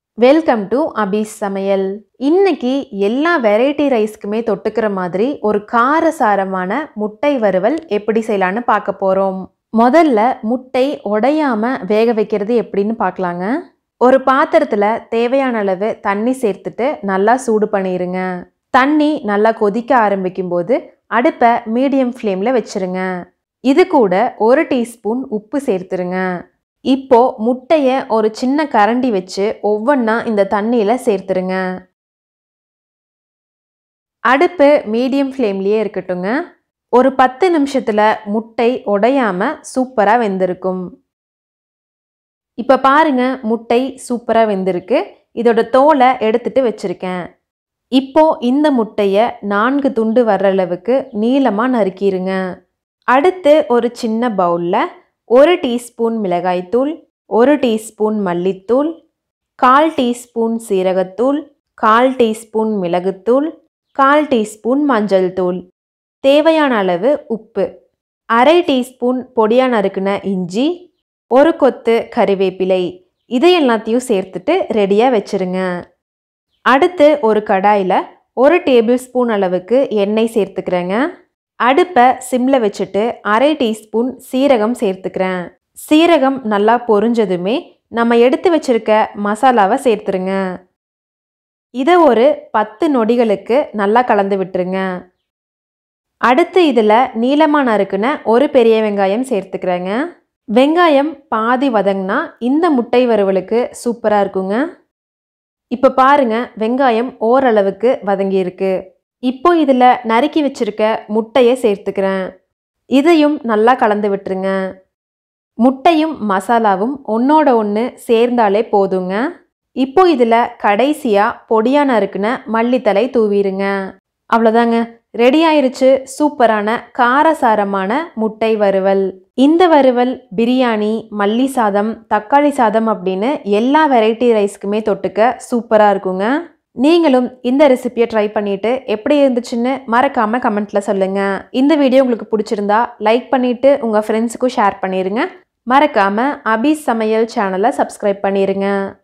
welcome to அபீஸ் சமையல் இன்னைக்கு எல்லா வெரைட்டி ரைஸ்க்குமே தொட்டுக்கிற மாதிரி ஒரு காரசாரமான முட்டை வறுவல் எப்படி செய்யலான்னு பார்க்க போகிறோம் முதல்ல முட்டை உடையாம வேக வைக்கிறது எப்படின்னு பார்க்கலாங்க ஒரு பாத்திரத்தில் தேவையான அளவு தண்ணி சேர்த்துட்டு நல்லா சூடு பண்ணிடுங்க தண்ணி நல்லா கொதிக்க ஆரம்பிக்கும் போது அடுப்பை மீடியம் ஃப்ளேமில் வச்சிருங்க இது கூட ஒரு டீஸ்பூன் உப்பு சேர்த்துருங்க இப்போ முட்டையை ஒரு சின்ன கரண்டி வச்சு ஒவ்வொன்றா இந்த தண்ணியில் சேர்த்துருங்க அடுப்பு மீடியம் ஃப்ளேம்லேயே இருக்கட்டுங்க ஒரு பத்து நிமிஷத்தில் முட்டை உடையாம சூப்பராக வெந்திருக்கும் இப்போ பாருங்க முட்டை சூப்பராக வெந்திருக்கு இதோட தோலை எடுத்துட்டு வச்சிருக்கேன் இப்போ இந்த முட்டையை நான்கு துண்டு வர்ற அளவுக்கு நீளமாக நறுக்கிடுங்க அடுத்து ஒரு சின்ன பவுலில் ஒரு டீஸ்பூன் மிளகாய்த்தூள் ஒரு டீஸ்பூன் மல்லித்தூள் கால் டீஸ்பூன் சீரகத்தூள் கால் டீஸ்பூன் மிளகுத்தூள் கால் டீஸ்பூன் மஞ்சள் தூள் தேவையான அளவு உப்பு அரை டீஸ்பூன் பொடியாக நறுக்குன இஞ்சி ஒரு கொத்து கறிவேப்பிலை இதை எல்லாத்தையும் சேர்த்துட்டு ரெடியாக வச்சுருங்க அடுத்து ஒரு கடாயில் ஒரு டேபிள் ஸ்பூன் அளவுக்கு எண்ணெய் சேர்த்துக்கிறேங்க அடுப்பை சிம்மில் வச்சுட்டு அரை டீஸ்பூன் சீரகம் சேர்த்துக்கிறேன் சீரகம் நல்லா பொரிஞ்சதுமே நம்ம எடுத்து வச்சிருக்க மசாலாவை சேர்த்துருங்க இதை ஒரு பத்து நொடிகளுக்கு நல்லா கலந்து விட்டுருங்க அடுத்து இதில் நீளமாக நறுக்குன ஒரு பெரிய வெங்காயம் சேர்த்துக்கிறேங்க வெங்காயம் பாதி வதங்கினா இந்த முட்டை வறுவலுக்கு சூப்பராக இருக்குங்க இப்போ பாருங்க வெங்காயம் ஓரளவுக்கு வதங்கியிருக்கு இப்போ இதில் நறுக்கி வச்சிருக்க முட்டையை சேர்த்துக்கிறேன் இதையும் நல்லா கலந்து விட்டுருங்க முட்டையும் மசாலாவும் ஒன்றோட ஒன்று சேர்ந்தாலே போதுங்க இப்போ இதில் கடைசியாக பொடியாக நறுக்குன மல்லித்தலை தூவிடுங்க அவ்வளோதாங்க ரெடி ஆயிருச்சு சூப்பரான காரசாரமான முட்டை வறுவல் இந்த வறுவல் பிரியாணி மல்லி சாதம் தக்காளி சாதம் அப்படின்னு எல்லா வெரைட்டி ரைஸ்க்குமே தொட்டுக்க சூப்பராக இருக்குங்க நீங்களும் இந்த ரெசிபியை ட்ரை பண்ணிட்டு எப்படி இருந்துச்சுன்னு மறக்காம கமெண்ட்ல சொல்லுங்க இந்த வீடியோ உங்களுக்கு பிடிச்சிருந்தா லைக் பண்ணிட்டு உங்க ஃப்ரெண்ட்ஸுக்கும் ஷேர் பண்ணிருங்க மறக்காம அபி சமையல் சேனலை சப்ஸ்கிரைப் பண்ணிருங்க